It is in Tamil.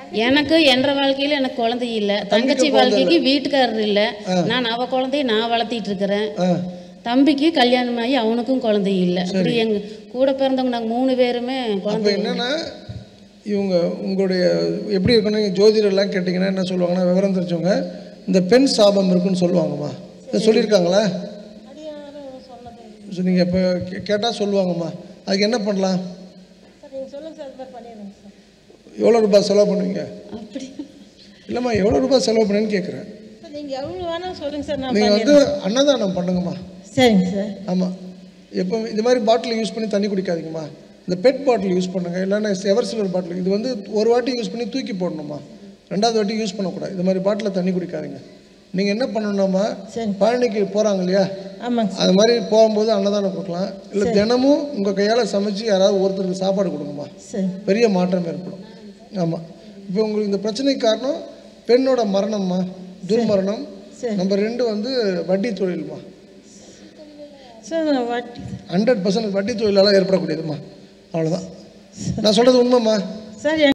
எனக்கு என்ற வாழ்க்கையில் எனக்கு குழந்தை இல்லை தங்கச்சி வாழ்க்கைக்கு வீட்டுக்காரர் இல்லை நான் அவ குழந்தைய நான் வளர்த்திட்டு இருக்கிறேன் ஆ தம்பிக்கு கல்யாணம் ஆகி அவனுக்கும் குழந்தை இல்லை அப்படி எங்க கூட பிறந்தவங்க நாங்கள் மூணு பேருமே அப்போ குழந்தை என்னன்னா இவங்க உங்களுடைய எப்படி இருக்கணும் நீங்கள் ஜோதிடர்லாம் கேட்டிங்கன்னா என்ன சொல்லுவாங்கன்னா விவரம் தெரிஞ்சவங்க இந்த பெண் சாபம் இருக்குன்னு சொல்லுவாங்கம்மா இதை சொல்லியிருக்காங்களா ஸோ நீங்கள் இப்போ கேட்டால் சொல்லுவாங்கம்மா அதுக்கு என்ன பண்ணலாம் எவ்வளோ ரூபாய் செலவு பண்ணுவீங்க அப்படி இல்லைம்மா எவ்வளோ ரூபாய் செலவு பண்ணுன்னு கேட்குறேன் சார் நீங்கள் எவ்வளோ வேணால் சொல்லுங்க சார் நான் நீங்கள் வந்து அன்னதானம் பண்ணுங்கம்மா சரிங்க சார் ஆமாம் எப்போ இது மாதிரி பாட்டில் யூஸ் பண்ணி தண்ணி குடிக்காதீங்கம்மா இந்த பெட் பாட்டில் யூஸ் பண்ணுங்கள் இல்லைன்னா எவர் சிலர் பாட்டில் இது வந்து ஒரு வாட்டி யூஸ் பண்ணி தூக்கி போடணுமா ரெண்டாவது வாட்டி யூஸ் பண்ணக்கூடாது இது மாதிரி பாட்டில் தண்ணி குடிக்காதீங்க நீங்கள் என்ன பண்ணணும்னா சரி. பழனிக்கு போகிறாங்க இல்லையா ஆமாங்க சார் அது மாதிரி போகும்போது அன்னதானம் கொடுக்கலாம் இல்லை தினமும் உங்கள் கையால் சமைச்சு யாராவது ஒருத்தருக்கு சாப்பாடு கொடுங்கம்மா சரி பெரிய மாற்றம் ஏற்படும் ஆமாம் இப்போ உங்களுக்கு இந்த பிரச்சனைக்கு காரணம் பெண்ணோட மரணம்மா துர்மரணம் சரி. நம்பர் ரெண்டு வந்து வட்டி தொழில்மா சார் நான் வட்டி ஹண்ட்ரட் பர்சன்ட் வட்டி தொழிலால் ஏற்படக்கூடியதுமா அவ்வளோதான் நான் சொல்கிறது உண்மைம்மா சார்